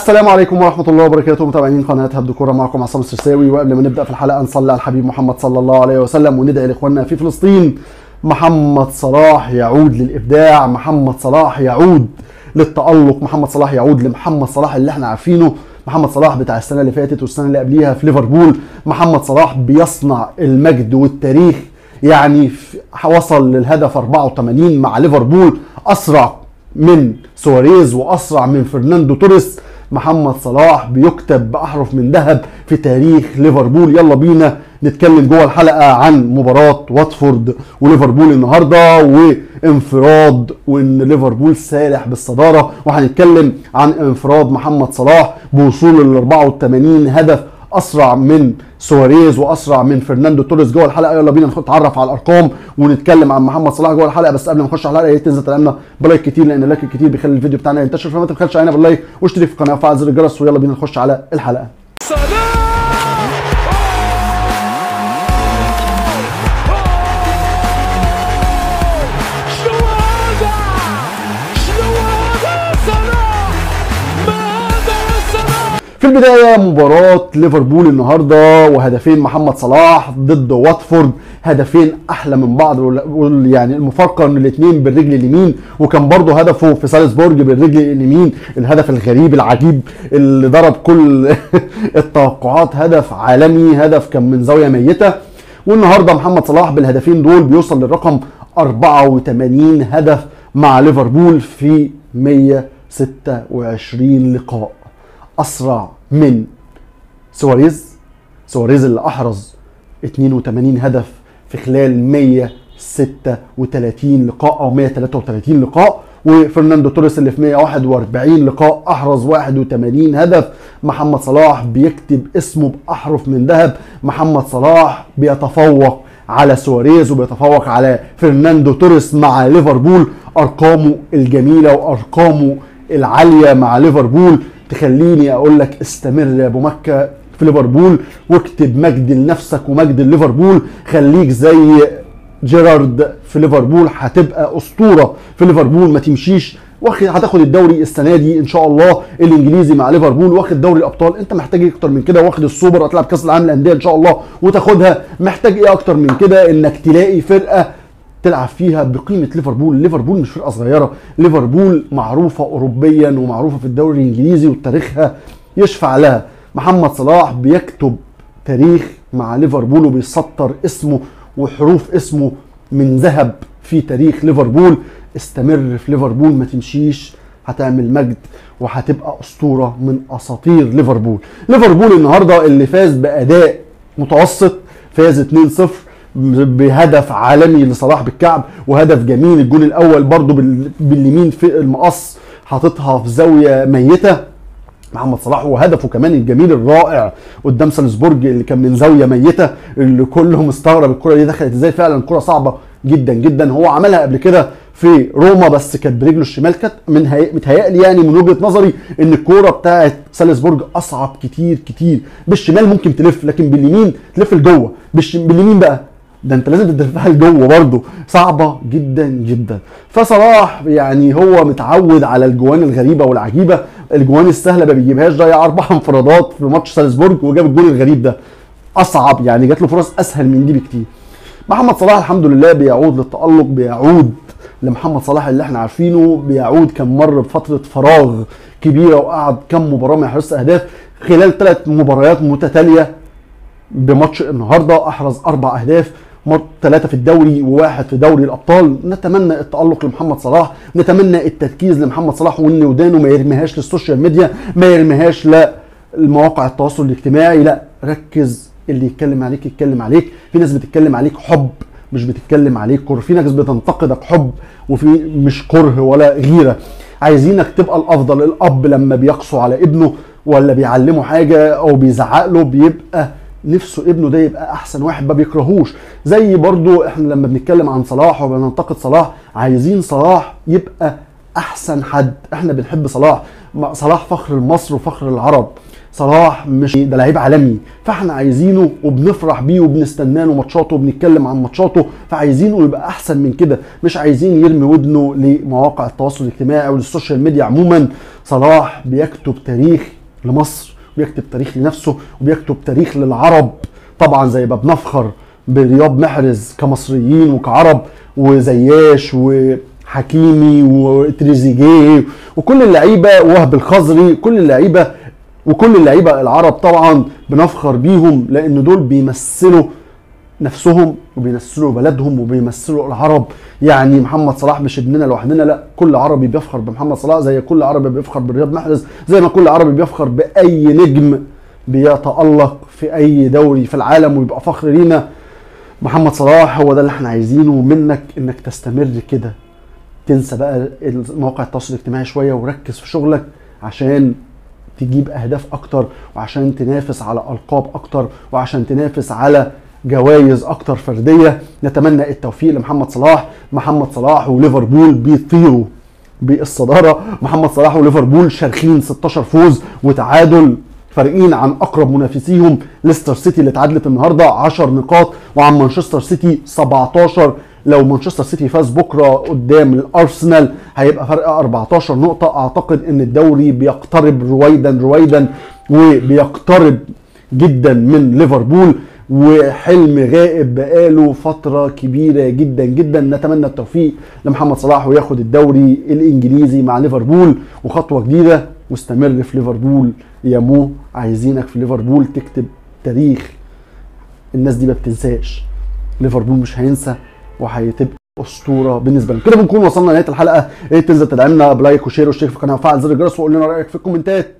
السلام عليكم ورحمة الله وبركاته متابعين قناة هبد كورة معكم عصام السرساوي وقبل ما نبدأ في الحلقة نصلي على الحبيب محمد صلى الله عليه وسلم وندعي لإخواننا في فلسطين محمد صلاح يعود للإبداع محمد صلاح يعود للتألق محمد صلاح يعود لمحمد صلاح اللي احنا عارفينه محمد صلاح بتاع السنة اللي فاتت والسنة اللي قبليها في ليفربول محمد صلاح بيصنع المجد والتاريخ يعني في- وصل للهدف 84 مع ليفربول أسرع من سواريز واسرع من فرناندو توريس محمد صلاح بيكتب باحرف من ذهب في تاريخ ليفربول يلا بينا نتكلم جوه الحلقه عن مباراه واتفورد وليفربول النهارده وانفراد وان ليفربول سارح بالصداره وهنتكلم عن انفراد محمد صلاح بوصوله ل 84 هدف اسرع من سواريز واسرع من فرناندو توريس جوه الحلقه يلا بينا نتعرف على الارقام ونتكلم عن محمد صلاح جوه الحلقه بس قبل ما نخش على الحلقه يا ريت تنزل تدعمنا بلايك كتير لان اللايك الكتير بيخلي الفيديو بتاعنا ينتشر فما تبخلش علينا باللايك واشترك في القناه وفعل زر الجرس ويلا بينا نخش على الحلقه صلاح شنو هذا شنو هذا صلاح ماذا صلاح في البدايه مباراه ليفربول النهارده وهدفين محمد صلاح ضد واتفورد هدفين احلى من بعض وال- وال- يعني المفارقه ان الاثنين بالرجل اليمين وكان برضه هدفه في سالزبورج بالرجل اليمين الهدف الغريب العجيب اللي ضرب كل التوقعات هدف عالمي هدف كان من زاويه ميته والنهارده محمد صلاح بالهدفين دول بيوصل للرقم 84 هدف مع ليفربول في 126 لقاء اسرع من سواريز سواريز اللي احرز 82 هدف في خلال 136 لقاء او 133 لقاء وفرناندو توريس اللي في 141 لقاء احرز 81 هدف محمد صلاح بيكتب اسمه باحرف من ذهب محمد صلاح بيتفوق على سواريز وبيتفوق على فرناندو توريس مع ليفربول ارقامه الجميله وارقامه العاليه مع ليفربول تخليني اقول لك استمر يا ابو مكه في ليفربول واكتب مجد لنفسك ومجد ليفربول خليك زي جيرارد في ليفربول هتبقى اسطوره في ليفربول ما تمشيش واخد هتاخد الدوري السنه دي ان شاء الله الانجليزي مع ليفربول واخد دوري الابطال انت محتاج ايه اكتر من كده واخد السوبر هتلعب كاس العالم للانديه ان شاء الله وتاخدها محتاج ايه اكتر من كده انك تلاقي فرقه تلعب فيها بقيمه ليفربول ليفربول مش فرقه صغيره ليفربول معروفه اوروبيا ومعروفه في الدوري الانجليزي وتاريخها يشفع لها محمد صلاح بيكتب تاريخ مع ليفربول وبيسطر اسمه وحروف اسمه من ذهب في تاريخ ليفربول استمر في ليفربول ما تمشيش هتعمل مجد وهتبقى اسطوره من اساطير ليفربول ليفربول النهارده اللي فاز باداء متوسط فاز 2-0 بهدف عالمي لصلاح بالكعب وهدف جميل الجون الاول برضو بال- باليمين في المقص حاططها في زاويه ميته محمد صلاح وهدفه كمان الجميل الرائع قدام سالزبورج اللي كان من زاويه ميته اللي كله مستغرب الكره دي دخلت ازاي فعلا كره صعبه جدا جدا هو عملها قبل كده في روما بس كانت برجله الشمال كانت من هي... متهيألي يعني من وجهه نظري ان الكوره بتاعت سالزبورج اصعب كتير كتير بالشمال ممكن تلف لكن باليمين تلف لجوه بالش... باليمين بقى ده انت لازم تدفعها لجوه برضه صعبه جدا جدا فصلاح يعني هو متعود على الجوان الغريبه والعجيبه الجوان السهله ما بيجيبهاش ضيع اربع انفرادات في ماتش سالزبورج وجاب الجون الغريب ده اصعب يعني جات له فرص اسهل من دي بكتير محمد صلاح الحمد لله بيعود للتألق بيعود لمحمد صلاح اللي احنا عارفينه بيعود كان مر بفترة فراغ كبيرة وقعد كم مباراة ما يحرزش أهداف خلال ثلاث مباريات متتالية بماتش النهارده احرز اربع اهداف ثلاثة في الدوري وواحد في دوري الابطال نتمنى التألق لمحمد صلاح نتمنى التركيز لمحمد صلاح وان ودانه ما يرميهاش للسوشيال ميديا ما يرميهاش لمواقع التواصل الاجتماعي لا ركز اللي يتكلم عليك يتكلم عليك في ناس بتتكلم عليك حب مش بتتكلم عليك كره في ناس بتنتقدك حب وفي مش كره ولا غيره عايزينك تبقى الافضل الاب لما بيقسو على ابنه ولا بيعلمه حاجه او بيزعق له بيبقى نفسه ابنه ده يبقى احسن واحد ما بيكرهوش زي برضو احنا لما بنتكلم عن صلاح وبننتقد صلاح عايزين صلاح يبقى احسن حد احنا بنحب صلاح ما- صلاح فخر مصر وفخر العرب صلاح مش ده لعيب عالمي فاحنا عايزينه وبنفرح بيه وبنستناه له ماتشاته وبنتكلم عن ماتشاته فعايزينه يبقى احسن من كده مش عايزين يرمي ودنه لمواقع التواصل الاجتماعي او للسوشيال ميديا عموما صلاح بيكتب تاريخ لمصر وبيكتب تاريخ لنفسه وبيكتب تاريخ للعرب طبعا زي ما بنفخر برياض محرز كمصريين وكعرب وزياش وحكيمي وتريزيجيه وكل اللعيبه وهب الخزري كل اللعيبه وكل اللعيبه العرب طبعا بنفخر بيهم لان دول بيمثلوا نفسهم وبيمثلوا بلدهم وبيمثلوا العرب يعني محمد صلاح مش ابننا لوحدنا لا كل عربي بيفخر بمحمد صلاح زي كل عربي بيفخر برياض محرز زي ما كل عربي بيفخر باي نجم بيتالق في اي دوري في العالم ويبقى فخر لينا محمد صلاح هو ده اللي احنا عايزينه منك انك تستمر كده تنسى بقى مواقع التواصل الاجتماعي شويه وركز في شغلك عشان تجيب اهداف اكتر وعشان تنافس على القاب اكتر وعشان تنافس على جوائز اكتر فرديه نتمنى التوفيق لمحمد صلاح محمد صلاح وليفربول بيطيروا بالصداره محمد صلاح وليفربول شارخين 16 فوز وتعادل فارقين عن اقرب منافسيهم ليستر سيتي اللي اتعادلت النهارده 10 نقاط وعن مانشستر سيتي 17 لو مانشستر سيتي فاز بكره قدام الارسنال هيبقى فرق 14 نقطه اعتقد ان الدوري بيقترب رويدا رويدا وبيقترب جدا من ليفربول وحلم غائب بقاله فترة كبيرة جدا جدا نتمنى التوفيق لمحمد صلاح وياخد الدوري الانجليزي مع ليفربول وخطوة جديدة واستمر في ليفربول يا مو عايزينك في ليفربول تكتب تاريخ الناس دي ما بتنساش ليفربول مش هينسى وهتبقى اسطوره بالنسبه لنا كده بنكون وصلنا لنهايه الحلقه ايه تنزل تدعمنا بلايك وشير واشترك في القناه وفعل زر الجرس وقول لنا رايك في الكومنتات